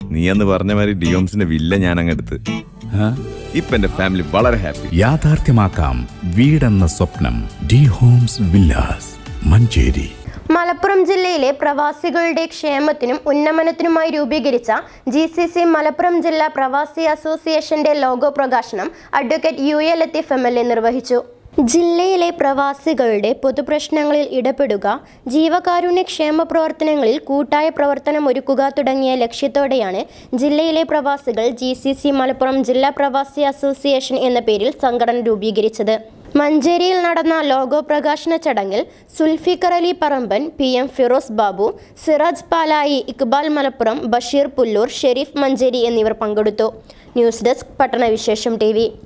നീ എന്ന് പറഞ്ഞ മാതിരി ഡിയോംസിന്റെ വില്ല ഞാൻ അങ്ങെടുത്ത് ഇപ്പൊ എന്റെ ഫാമിലി വളരെ ഹാപ്പി യാഥാർത്ഥ്യമാക്കാം വീടെന്ന സ്വപ്നം D homes villas Manjeri Malappuram ജില്ലയിലെ പ്രവാസികളുടെ ക്ഷേമത്തിനും ഉന്നമനത്തിനുമായി രൂപീകരിച്ച ജി സി സി മലപ്പുറം ജില്ലാ പ്രവാസി അസോസിയേഷന്റെ ലോഗോ പ്രകാശനം advocate U A Latheef M L A നിർവഹിച്ചു ജില്ലയിലെ പ്രവാസികളുടെ പൊതുപ്രശ്നങ്ങളിൽ ഇടപെടുക ജീവകാരുണ്യ ക്ഷേമ പ്രവർത്തനങ്ങളിൽ കൂട്ടായ പ്രവർത്തനം ഒരുക്കുക തുടങ്ങിയ ലക്ഷ്യത്തോടെയാണ് ജില്ലയിലെ പ്രവാസികൾ ജി സി സി മലപ്പുറം ജില്ലാ പ്രവാസി അസോസിയേഷൻ എന്ന പേരിൽ സംഘടന രൂപീകരിച്ചത് മഞ്ചേരിയിൽ നടന്ന ലോഗോ പ്രകാശന ചടങ്ങിൽ സുൽഫിക്കർ അലി പറമ്പൻ പി എം ഫിറോസ് ബാബു സിറാജ് പാലായി ഇക്ബാൽ മലപ്പുറം ബഷീർ പുല്ലൂർ ഷെരീഫ് മഞ്ചേരി എന്നിവർ പങ്കെടുത്തു ന്യൂസ് ഡെസ്ക് പട്ടണവിശേഷം ടി